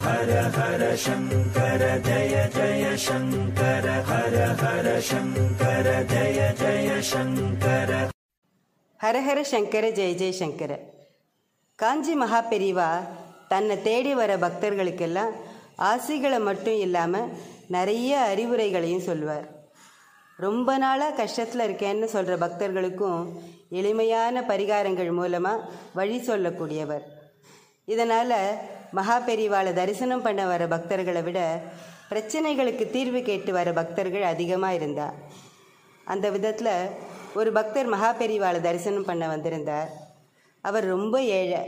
ஹரஹர சங்கர ஜெய ஜெய சங்கர காஞ்சி மகா பெரிவா தன்னை தேடி வர பக்தர்களுக்கெல்லாம் ஆசைகளை மட்டும் இல்லாமல் நிறைய அறிவுரைகளையும் சொல்வார் ரொம்ப நாளாக கஷ்டத்தில் இருக்கேன்னு சொல்கிற பக்தர்களுக்கும் எளிமையான பரிகாரங்கள் மூலமாக வழி சொல்லக்கூடியவர் இதனால் மகா பெரிவாளை தரிசனம் பண்ண வர பக்தர்களை விட பிரச்சனைகளுக்கு தீர்வு கேட்டு வர பக்தர்கள் அதிகமாக இருந்தா அந்த விதத்தில் ஒரு பக்தர் மகா பெரிவாளை தரிசனம் பண்ண வந்திருந்தார் அவர் ரொம்ப ஏழை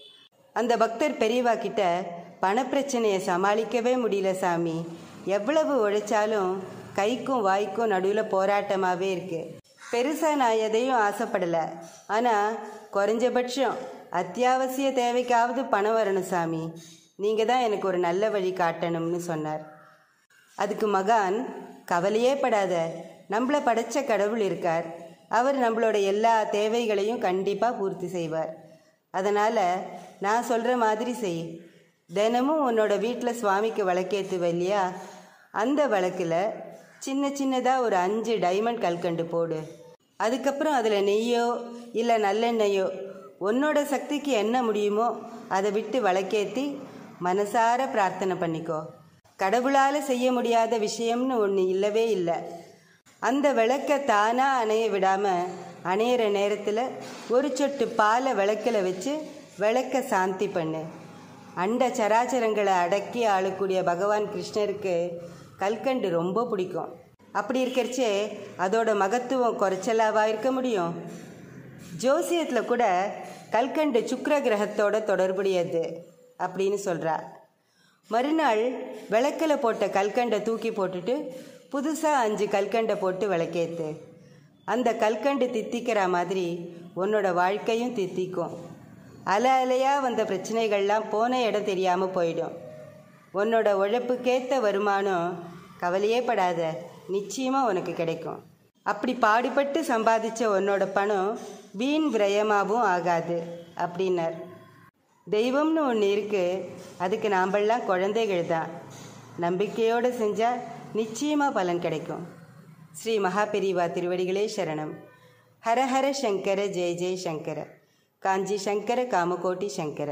அந்த பக்தர் பெரியவா கிட்ட பணப்பிரச்சனையை சமாளிக்கவே முடியல சாமி எவ்வளவு உழைச்சாலும் கைக்கும் வாய்க்கும் நடுவில் போராட்டமாகவே இருக்கு பெருசாக நான் எதையும் ஆசைப்படலை ஆனால் குறைஞ்சபட்சம் அத்தியாவசிய தேவைக்காவது பணம் வரணும் சாமி நீங்கள் தான் எனக்கு ஒரு நல்ல வழி காட்டணும்னு சொன்னார் அதுக்கு மகான் கவலையே படாத நம்மளை படைச்ச கடவுள் இருக்கார் அவர் நம்மளோட எல்லா தேவைகளையும் கண்டிப்பாக பூர்த்தி செய்வார் அதனால் நான் சொல்கிற மாதிரி செய் தினமும் உன்னோட வீட்டில் சுவாமிக்கு விளக்கேற்றுவ இல்லையா அந்த விளக்கில் சின்ன சின்னதாக ஒரு அஞ்சு டைமண்ட் கல்கண்டு போடு அதுக்கப்புறம் அதில் நெய்யோ இல்லை நல்லெண்ணெயோ உன்னோட சக்திக்கு என்ன முடியுமோ அதை விட்டு விளக்கேற்றி மனசார பிரார்த்தனை பண்ணிக்கோ கடவுளால் செய்ய முடியாத விஷயம்னு ஒன்று இல்லவே இல்லை அந்த விளக்கை தானாக அணைய விடாமல் அணையிற நேரத்தில் ஒரு சொட்டு பாலை விளக்கில் வச்சு விளக்க சாந்தி பண்ணு அண்ட சராச்சரங்களை அடக்கி ஆளக்கூடிய பகவான் கிருஷ்ணருக்கு கல்கண்டு ரொம்ப பிடிக்கும் அப்படி இருக்கிறச்சே அதோட மகத்துவம் குறைச்சலாவா இருக்க முடியும் ஜோசியத்தில் கூட கல்கண்டு சுக்கிர கிரகத்தோட தொடர்புடையது அப்படின்னு சொல்கிறா மறுநாள் விளக்கில் போட்ட கல்கண்டை தூக்கி போட்டுட்டு புதுசாக அஞ்சு கல்கண்டை போட்டு விளக்கேத்து அந்த கல்கண்டு தித்திக்கிற மாதிரி உன்னோட வாழ்க்கையும் தித்திக்கும் அலை அலையாக வந்த பிரச்சனைகள்லாம் போன இடம் தெரியாமல் போயிடும் உன்னோட உழைப்புக்கேற்ற வருமானம் கவலையே படாத நிச்சயமாக உனக்கு கிடைக்கும் அப்படி பாடுபட்டு சம்பாதிச்ச உன்னோட பணம் வீண் விரயமாகவும் ஆகாது அப்படின்னார் தெய்வம்னு ஒன்று இருக்குது அதுக்கு நாம்பெல்லாம் குழந்தைகள் தான் நம்பிக்கையோடு செஞ்சால் நிச்சயமாக பலன் கிடைக்கும் ஸ்ரீ மகாபெரிவா திருவடிகளே சரணம் ஹரஹர சங்கர ஜெய ஜெய சங்கர காஞ்சி சங்கர காமகோட்டி சங்கர